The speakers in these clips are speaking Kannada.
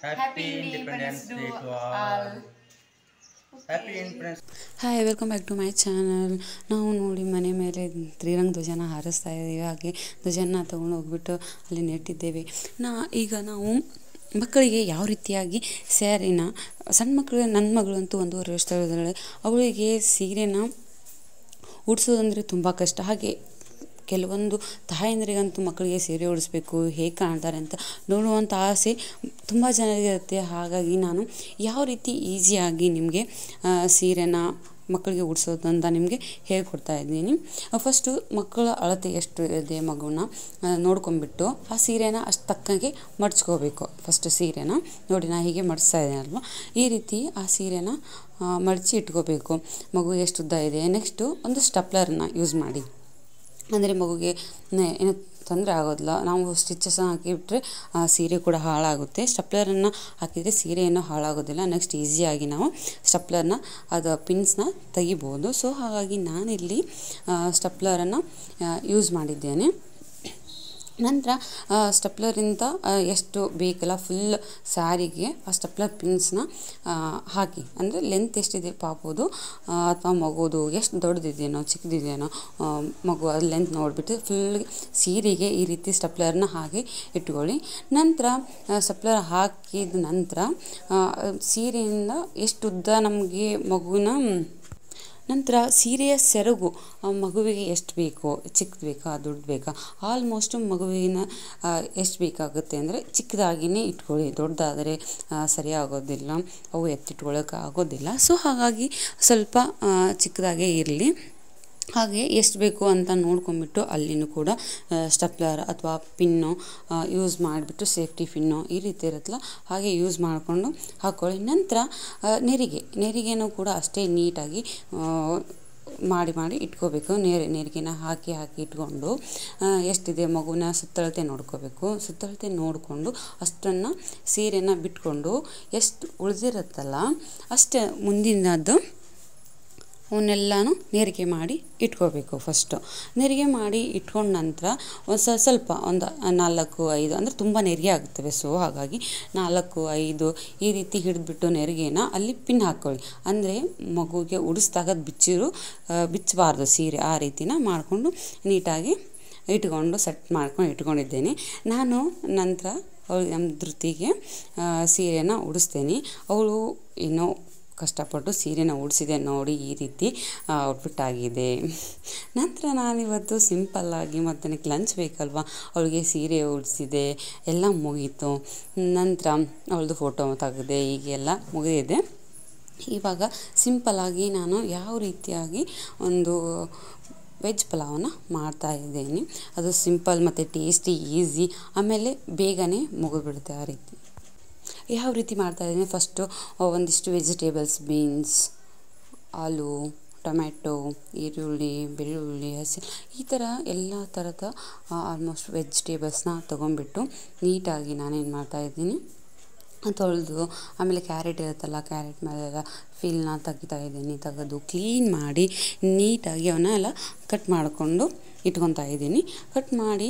Happy Independence Day to all. Happy Independence hi welcome back to my channel ನಾವು ನೋಡಿ ಮನೆ ಮೇಲೆ ತ್ರಿರಂಗ ಧ್ವಜನ ಹಾರಿಸ್ತಾ ಇದ್ದೀವಿ ಹಾಗೆ ಧ್ವಜನ ತಗೊಂಡು ಹೋಗ್ಬಿಟ್ಟು ಅಲ್ಲಿ ನೆಟ್ಟಿದ್ದೇವೆ ನಾ ಈಗ ನಾವು ಮಕ್ಕಳಿಗೆ ಯಾವ ರೀತಿಯಾಗಿ ಸ್ಯಾರಿನ ಸಣ್ಣ ಮಕ್ಕಳಿಗೆ ನನ್ನ ಮಗಳಂತೂ ಒಂದೂವರೆ ವರ್ಷದಲ್ಲಿದ್ದಾಳೆ ಅವಳಿಗೆ ಸೀರೆನ ಉಡ್ಸೋದಂದರೆ ತುಂಬ ಕಷ್ಟ ಹಾಗೆ ಕೆಲವೊಂದು ತಾಯಂದಿರಿಗಂತೂ ಮಕ್ಕಳಿಗೆ ಸೀರೆ ಉಡಿಸ್ಬೇಕು ಹೇಗೆ ಕಾಣ್ತಾರೆ ಅಂತ ನೋಡುವಂಥ ಆಸೆ ತುಂಬ ಜನರಿಗಿರುತ್ತೆ ಹಾಗಾಗಿ ನಾನು ಯಾವ ರೀತಿ ಈಸಿಯಾಗಿ ನಿಮಗೆ ಸೀರೆನ ಮಕ್ಕಳಿಗೆ ಉಡಿಸೋದು ಅಂತ ನಿಮಗೆ ಹೇಳ್ಕೊಡ್ತಾ ಇದ್ದೀನಿ ಫಸ್ಟು ಮಕ್ಕಳ ಅಳತೆ ಎಷ್ಟು ಇದೆ ಮಗುನ ಆ, ನೋಡ್ಕೊಂಬಿಟ್ಟು ಆ ಸೀರೆನ ಅಷ್ಟು ತಕ್ಕಂಗೆ ಮಡ್ಚ್ಕೋಬೇಕು ಫಸ್ಟ್ ಸೀರೆನ ನೋಡಿ ನಾನು ಹೀಗೆ ಮಡಿಸ್ತಾ ಇದ್ದೀನಿ ಅಲ್ವಾ ಈ ರೀತಿ ಆ ಸೀರೆನ ಆ, ಮಡಚಿ ಇಟ್ಕೋಬೇಕು ಮಗು ಎಷ್ಟು ಉದ್ದ ಇದೆ ನೆಕ್ಸ್ಟು ಒಂದು ಸ್ಟಪ್ಲರ್ನ ಯೂಸ್ ಮಾಡಿ ಅಂದರೆ ಮಗುಗೆ ನೆ- ಏನು ತೊಂದರೆ ಆಗೋದಿಲ್ಲ ನಾವು ಸ್ಟಿಚಸ್ ಹಾಕಿಬಿಟ್ರೆ ಆ ಸೀರೆ ಕೂಡ ಹಾಳಾಗುತ್ತೆ ಸ್ಟಪ್ಲರನ್ನು ಹಾಕಿದರೆ ಸೀರೆ ಏನೂ ಹಾಳಾಗೋದಿಲ್ಲ ನೆಕ್ಸ್ಟ್ ಈಸಿಯಾಗಿ ನಾವು ಸ್ಟಪ್ಲರ್ನ ಅದು ಪಿನ್ಸ್ನ ತೆಗಿಬೋದು ಸೊ ಹಾಗಾಗಿ ನಾನಿಲ್ಲಿ ಸ್ಟಪ್ಲರನ್ನು ಯೂಸ್ ಮಾಡಿದ್ದೇನೆ ನಂತರ ಸ್ಟೆಪ್ಲರಿಂದ ಎಷ್ಟು ಬೇಕಲ್ಲ ಫುಲ್ ಸ್ಯಾರಿಗೆ ಆ ಸ್ಟೆಪ್ಲರ್ ಪಿನ್ಸ್ನ ಹಾಕಿ ಅಂದರೆ ಲೆಂತ್ ಎಷ್ಟಿದೆ ಪಾಪುದು ಅಥವಾ ಮಗುದು ಎಷ್ಟು ದೊಡ್ಡದಿದೆಯೋ ಚಿಕ್ಕದಿದೆಯೋ ಆ, ಮಗು ಅದು ಲೆಂತ್ ನೋಡಿಬಿಟ್ಟು ಫುಲ್ ಸೀರೆಗೆ ಈ ರೀತಿ ಸ್ಟೆಪ್ಲರ್ನ ಹಾಕಿ ಇಟ್ಕೊಳ್ಳಿ ನಂತರ ಸ್ಟೆಪ್ಲರ್ ಹಾಕಿದ ನಂತರ ಆ, ಸೀರೆಯಿಂದ ಎಷ್ಟು ಉದ್ದ ನಮಗೆ ಮಗುನ ನಂತರ ಸೀರೆಯ ಸೆರಗು ಆ ಮಗುವಿಗೆ ಎಷ್ಟು ಬೇಕೋ ಚಿಕ್ಕದು ಬೇಕಾ ದೊಡ್ಡ ಬೇಕಾ ಆಲ್ಮೋಸ್ಟ್ ಮಗುವಿನ ಆ, ಎಷ್ಟು ಬೇಕಾಗುತ್ತೆ ಅಂದರೆ ಚಿಕ್ಕದಾಗಿಯೇ ಇಟ್ಕೊಳ್ಳಿ ದೊಡ್ಡದಾದರೆ ಸರಿ ಆಗೋದಿಲ್ಲ ಅವು ಎತ್ತಿಟ್ಕೊಳ್ಳೋಕೆ ಆಗೋದಿಲ್ಲ ಸೊ ಹಾಗಾಗಿ ಸ್ವಲ್ಪ ಆ, ಚಿಕ್ಕದಾಗೇ ಇರಲಿ ಹಾಗೆ ಎಷ್ಟು ಬೇಕು ಅಂತ ನೋಡ್ಕೊಂಬಿಟ್ಟು ಅಲ್ಲಿನೂ ಕೂಡ ಸ್ಟಪ್ಲರ್ ಅಥವಾ ಪಿನ್ನು ಯೂಸ್ ಮಾಡಿಬಿಟ್ಟು ಸೇಫ್ಟಿ ಪಿನ್ನು ಈ ರೀತಿ ಇರುತ್ತಲ್ಲ ಹಾಗೆ ಯೂಸ್ ಮಾಡಿಕೊಂಡು ಹಾಕ್ಕೊಳ್ಳಿ ನಂತರ ಆ, ನೆರಿಗೆ ನೆರಿಗೆನೂ ಕೂಡ ಅಷ್ಟೇ ನೀಟಾಗಿ ಆ, ಮಾಡಿ ಮಾಡಿ ಇಟ್ಕೋಬೇಕು ನೇರ ನೆರಿಗೆನ ಹಾಕಿ ಹಾಕಿ ಇಟ್ಕೊಂಡು ಆ, ಎಷ್ಟಿದೆ ಮಗುನ ಸುತ್ತಳತೆ ನೋಡ್ಕೋಬೇಕು ಸುತ್ತಳತೆ ನೋಡಿಕೊಂಡು ಅಷ್ಟನ್ನು ಸೀರೆನ ಬಿಟ್ಕೊಂಡು ಎಷ್ಟು ಉಳಿದಿರುತ್ತಲ್ಲ ಅಷ್ಟೇ ಮುಂದಿನದ್ದು ಅವನ್ನೆಲ್ಲನೂ ನೆರಿಗೆ ಮಾಡಿ ಇಟ್ಕೋಬೇಕು ಫಸ್ಟು ನೆರಿಗೆ ಮಾಡಿ ಇಟ್ಕೊಂಡ ನಂತರ ಒಂದು ಸ್ವಲ್ಪ ಸ್ವಲ್ಪ ಒಂದು ನಾಲ್ಕು ಐದು ಅಂದರೆ ತುಂಬ ನೆರಿಗೆ ಆಗುತ್ತವೆ ಸೊ ಹಾಗಾಗಿ ನಾಲ್ಕು ಐದು ಈ ರೀತಿ ಹಿಡಿದ್ಬಿಟ್ಟು ನೆರಿಗೆನ ಅಲ್ಲಿ ಪಿನ್ ಹಾಕ್ಕೊಳ್ಳಿ ಅಂದರೆ ಮಗುಗೆ ಉಡಿಸ್ದಾಗ ಅದು ಬಿಚ್ಚಿರು ಆ, ಬಿಚ್ಚಬಾರ್ದು ಸೀರೆ ಆ ರೀತಿನ ಮಾಡಿಕೊಂಡು ನೀಟಾಗಿ ಇಟ್ಕೊಂಡು ಸೆಟ್ ಮಾಡ್ಕೊಂಡು ಇಟ್ಕೊಂಡಿದ್ದೇನೆ ನಾನು ನಂತರ ಅವಳು ನಮ್ಮ ಧೃತಿಗೆ ಆ, ಸೀರೆನ ಉಡಿಸ್ತೇನೆ ಅವಳು ಏನೋ ಕಷ್ಟಪಟ್ಟು ಸೀರೆನ ಉಡಿಸಿದೆ ನೋಡಿ ಈ ರೀತಿ ಔಟ್ಫಿಟ್ ಆಗಿದೆ ನಂತರ ನಾನಿವತ್ತು ಸಿಂಪಲ್ಲಾಗಿ ಮತ್ತು ನನಗೆ ಲಂಚ್ ಬೇಕಲ್ವ ಅವಳಿಗೆ ಸೀರೆ ಉಡಿಸಿದೆ ಎಲ್ಲ ಮುಗೀತು ನಂತರ ಅವಳದು ಫೋಟೋ ತೆಗೆದೆ ಹೀಗೆಲ್ಲ ಮುಗಿದಿದೆ ಇವಾಗ ಸಿಂಪಲ್ಲಾಗಿ ನಾನು ಯಾವ ರೀತಿಯಾಗಿ ಒಂದು ವೆಜ್ ಪಲಾವನ್ನ ಮಾಡ್ತಾ ಇದ್ದೀನಿ ಅದು ಸಿಂಪಲ್ ಮತ್ತು ಟೇಸ್ಟಿ ಈಸಿ ಆಮೇಲೆ ಬೇಗನೆ ಮುಗಿದ್ಬಿಡುತ್ತೆ ಆ ರೀತಿ ಯಾವ ರೀತಿ ಮಾಡ್ತಾ ಇದ್ದೀನಿ ಫಸ್ಟು ಒಂದಿಷ್ಟು ವೆಜಿಟೇಬಲ್ಸ್ ಬೀನ್ಸ್ ಆಲೂ ಟೊಮ್ಯಾಟೊ ಈರುಳ್ಳಿ ಬೆಳ್ಳುಳ್ಳಿ ಹಸಿ ಈ ಥರ ಎಲ್ಲ ಥರದ ಆಲ್ಮೋಸ್ಟ್ ವೆಜಿಟೇಬಲ್ಸ್ನ ತೊಗೊಂಡ್ಬಿಟ್ಟು ನೀಟಾಗಿ ನಾನೇನು ಮಾಡ್ತಾಯಿದ್ದೀನಿ ತೊಳೆದು ಆಮೇಲೆ ಕ್ಯಾರೆಟ್ ಇರುತ್ತಲ್ಲ ಕ್ಯಾರೆಟ್ ಮೇಲೆಲ್ಲ ಫಿಲ್ನ ತೆಗಿತಾ ಇದ್ದೀನಿ ತೆಗೆದು ಕ್ಲೀನ್ ಮಾಡಿ ನೀಟಾಗಿ ಅವನ್ನ ಎಲ್ಲ ಕಟ್ ಮಾಡಿಕೊಂಡು ಇಟ್ಕೊತಾ ಇದ್ದೀನಿ ಕಟ್ ಮಾಡಿ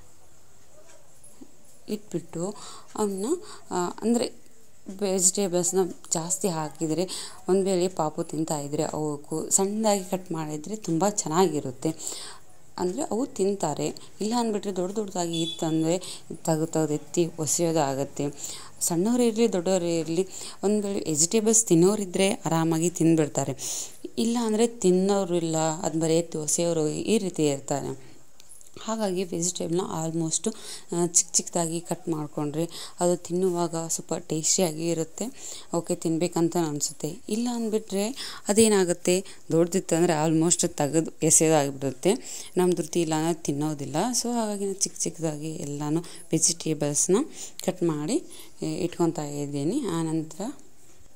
ಇಟ್ಬಿಟ್ಟು ಅವನ್ನ ಅಂದರೆ ವೆಜಿಟೇಬಲ್ಸ್ನ ಜಾಸ್ತಿ ಹಾಕಿದರೆ ಒಂದು ವೇಳೆ ಪಾಪು ತಿಂತಾ ಇದ್ದರೆ ಅವಕ್ಕೂ ಸಣ್ಣದಾಗಿ ಕಟ್ ಮಾಡಿದರೆ ತುಂಬ ಚೆನ್ನಾಗಿರುತ್ತೆ ಅಂದರೆ ಅವು ತಿಂತಾರೆ ಇಲ್ಲ ಅಂದ್ಬಿಟ್ರೆ ದೊಡ್ಡ ದೊಡ್ಡದಾಗಿ ಇತ್ತಂದರೆ ತೆಗೆದು ತೆಗೆದು ಎತ್ತಿ ಒಸೆಯೋದಾಗತ್ತೆ ಸಣ್ಣವರು ಇರಲಿ ದೊಡ್ಡವರು ಇರಲಿ ಒಂದು ವೇಳೆ ವೆಜಿಟೇಬಲ್ಸ್ ತಿನ್ನೋರಿದ್ದರೆ ಆರಾಮಾಗಿ ತಿಂದುಬಿಡ್ತಾರೆ ಇಲ್ಲ ಅಂದರೆ ತಿನ್ನೋರು ಇಲ್ಲ ಅದು ಬರೀ ಎತ್ತಿ ಒಸೆಯೋರು ಈ ರೀತಿ ಇರ್ತಾರೆ ಹಾಗಾಗಿ ವೆಜಿಟೇಬಲ್ನ ಆಲ್ಮೋಸ್ಟು ಚಿಕ್ಕ ಚಿಕ್ಕದಾಗಿ ಕಟ್ ಮಾಡಿಕೊಂಡ್ರೆ ಅದು ತಿನ್ನುವಾಗ ಸ್ವಲ್ಪ ಟೇಸ್ಟಿಯಾಗಿ ಇರುತ್ತೆ ಓಕೆ ತಿನ್ನಬೇಕಂತ ಅನಿಸುತ್ತೆ ಇಲ್ಲ ಅಂದ್ಬಿಟ್ರೆ ಅದೇನಾಗುತ್ತೆ ದೊಡ್ಡದಿತ್ತು ಅಂದರೆ ಆಲ್ಮೋಸ್ಟ್ ತೆಗೆದು ಎಸೆಯೋದಾಗಿಬಿಡುತ್ತೆ ನಮ್ಮ ಧೃತಿ ಇಲ್ಲ ಅಂದರೆ ತಿನ್ನೋದಿಲ್ಲ ಸೊ ಹಾಗಾಗಿ ನಾನು ಚಿಕ್ಕ ಚಿಕ್ಕದಾಗಿ ಎಲ್ಲನೂ ವೆಜಿಟೇಬಲ್ಸ್ನ ಕಟ್ ಮಾಡಿ ಇಟ್ಕೊತಾ ಇದ್ದೀನಿ ಆನಂತರ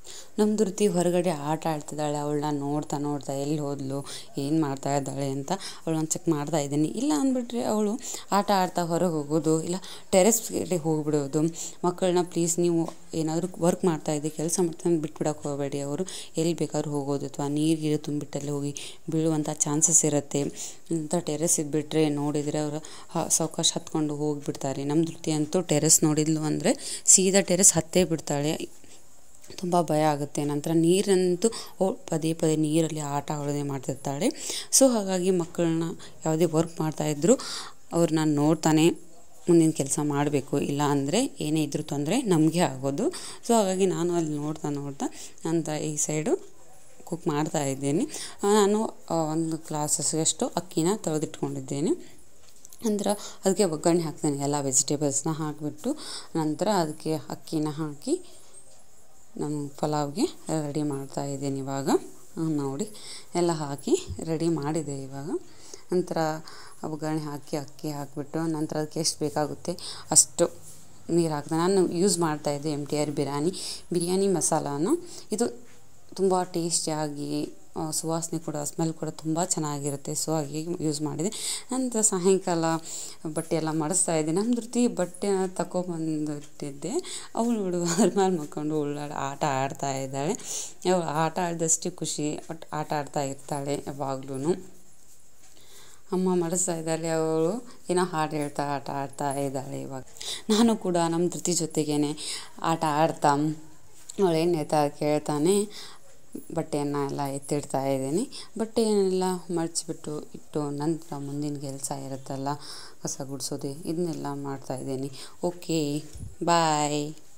ನಮ್ಮ ಧೃತಿ ಹೊರಗಡೆ ಆಟ ಆಡ್ತಿದ್ದಾಳೆ ಅವಳನ್ನ ನೋಡ್ತಾ ನೋಡ್ತಾ ಎಲ್ಲಿ ಹೋದ್ಲು ಏನು ಮಾಡ್ತಾ ಇದ್ದಾಳೆ ಅಂತ ಅವಳನ್ನ ಚೆಕ್ ಮಾಡ್ತಾ ಇದ್ದೀನಿ ಇಲ್ಲ ಅಂದ್ಬಿಟ್ರೆ ಅವಳು ಆಟ ಆಡ್ತಾ ಹೊರಗೆ ಹೋಗೋದು ಇಲ್ಲ ಟೆರೆಸ್ಗೆ ಹೋಗ್ಬಿಡೋದು ಮಕ್ಕಳನ್ನ ಪ್ಲೀಸ್ ನೀವು ಏನಾದರೂ ವರ್ಕ್ ಮಾಡ್ತಾ ಇದ್ದೆ ಕೆಲಸ ಮಾಡ್ತಾ ಬಿಟ್ಬಿಡಕ್ಕೆ ಹೋಗಬೇಡಿ ಅವರು ಎಲ್ಲಿ ಬೇಕಾದ್ರೂ ಹೋಗೋದು ಅಥವಾ ನೀರು ಗೀರು ತುಂಬಿಟ್ಟಲ್ಲಿ ಹೋಗಿ ಬೀಳುವಂಥ ಚಾನ್ಸಸ್ ಇರುತ್ತೆ ಅಂತ ಟೆರೆಸ್ ಇದ್ಬಿಟ್ರೆ ನೋಡಿದರೆ ಅವರು ಸಾವಕಾಶ ಹತ್ಕೊಂಡು ಹೋಗಿಬಿಡ್ತಾರೆ ನಮ್ಮ ಧೃತಿ ಅಂತೂ ಟೆರೆಸ್ ನೋಡಿದ್ಲು ಅಂದರೆ ಸೀದಾ ಟೆರೆಸ್ ಹತ್ತೇ ಬಿಡ್ತಾಳೆ ತುಂಬ ಭಯ ಆಗುತ್ತೆ ನಂತರ ನೀರಂತೂ ಅವಳು ಪದೇ ಪದೇ ನೀರಲ್ಲಿ ಆಟ ಆಡೋದೇ ಮಾಡ್ತಿರ್ತಾಳೆ ಸೊ ಹಾಗಾಗಿ ಮಕ್ಕಳನ್ನ ಯಾವುದೇ ವರ್ಕ್ ಮಾಡ್ತಾಯಿದ್ರು ಅವ್ರನ್ನ ನೋಡ್ತಾನೆ ಮುಂದಿನ ಕೆಲಸ ಮಾಡಬೇಕು ಇಲ್ಲ ಅಂದರೆ ಏನೇ ಇದ್ರೂ ತೊಂದರೆ ನಮಗೆ ಆಗೋದು ಸೊ ಹಾಗಾಗಿ ನಾನು ಅಲ್ಲಿ ನೋಡ್ತಾ ನೋಡ್ತಾ ನಂತರ ಈ ಸೈಡು ಕುಕ್ ಮಾಡ್ತಾ ಇದ್ದೀನಿ ನಾನು ಒಂದು ಗ್ಲಾಸಸ್ಗಷ್ಟು ಅಕ್ಕಿನ ತೊಳೆದಿಟ್ಕೊಂಡಿದ್ದೇನೆ ನಂತರ ಅದಕ್ಕೆ ಒಗ್ಗರಣೆ ಹಾಕ್ತೇನೆ ಎಲ್ಲ ವೆಜಿಟೇಬಲ್ಸ್ನ ಹಾಕಿಬಿಟ್ಟು ನಂತರ ಅದಕ್ಕೆ ಅಕ್ಕಿನ ಹಾಕಿ ನಾನು ಪಲಾವ್ಗೆ ರೆಡಿ ಮಾಡ್ತಾ ಇದ್ದೀನಿ ಇವಾಗ ನೋಡಿ ಎಲ್ಲ ಹಾಕಿ ರೆಡಿ ಮಾಡಿದೆ ಇವಾಗ ನಂತರ ಒಗ್ಗರಣೆ ಹಾಕಿ ಅಕ್ಕಿ ಹಾಕಿಬಿಟ್ಟು ನಂತರ ಅದಕ್ಕೆ ಎಷ್ಟು ಬೇಕಾಗುತ್ತೆ ಅಷ್ಟು ನೀರು ಹಾಕ್ದೆ ನಾನು ಯೂಸ್ ಮಾಡ್ತಾಯಿದ್ದೆ M T R biryani biryani ಮಸಾಲಾನ ಇದು ತುಂಬ ಟೇಸ್ಟಿಯಾಗಿ ಸುವಾಸನೆ ಕೂಡ ಸ್ಮೆಲ್ ಕೂಡ ತುಂಬ ಚೆನ್ನಾಗಿರುತ್ತೆ ಸೊ ಹಾಗೆ ಯೂಸ್ ಮಾಡಿದೆ ನಂತರ ಸಾಯಂಕಾಲ ಬಟ್ಟೆ ಎಲ್ಲ ಮಡಿಸ್ತಾ ಇದ್ದೆ ನಮ್ಮ ಧೃತಿ ಬಟ್ಟೆನ ತಗೊಬಂದಿಟ್ಟಿದ್ದೆ ಅವಳು ನೋಡು ಅದ್ರ ಮೇಲೆ ಮಕ್ಕೊಂಡು ಉಳ್ಳಾಡ ಆಟ ಆಡ್ತಾ ಇದ್ದಾಳೆ ಅವಳು ಆಟ ಆಡಿದಷ್ಟು ಖುಷಿ ಬಟ್ ಆಟ ಆಡ್ತಾ ಇರ್ತಾಳೆ ಯಾವಾಗ್ಲೂ ಅಮ್ಮ ಮಡಿಸ್ತಾ ಇದ್ದಾಳೆ ಅವಳು ಏನೋ ಹಾಡು ಹೇಳ್ತಾ ಆಟ ಆಡ್ತಾ ಇದ್ದಾಳೆ ಇವಾಗ ನಾನು ಕೂಡ ನಮ್ಮ ಧೃತಿ ಜೊತೆಗೇ ಆಟ ಆಡ್ತಾ ಅವಳೇನು ಹೇಳ್ತಾ ಕೇಳ್ತಾನೆ ಬಟ್ಟೆಯನ್ನು ಎಲ್ಲ ಎತ್ತಿಡ್ತಾ ಇದ್ದೀನಿ ಬಟ್ಟೆಯನ್ನೆಲ್ಲ ಮಡಚಿಬಿಟ್ಟು ಇಟ್ಟು ನಂತರ ಮುಂದಿನ ಕೆಲಸ ಇರುತ್ತಲ್ಲ ಕಸ ಗುಡಿಸೋದು ಇದನ್ನೆಲ್ಲ ಮಾಡ್ತಾಯಿದ್ದೀನಿ ಓಕೆ ಬಾಯ್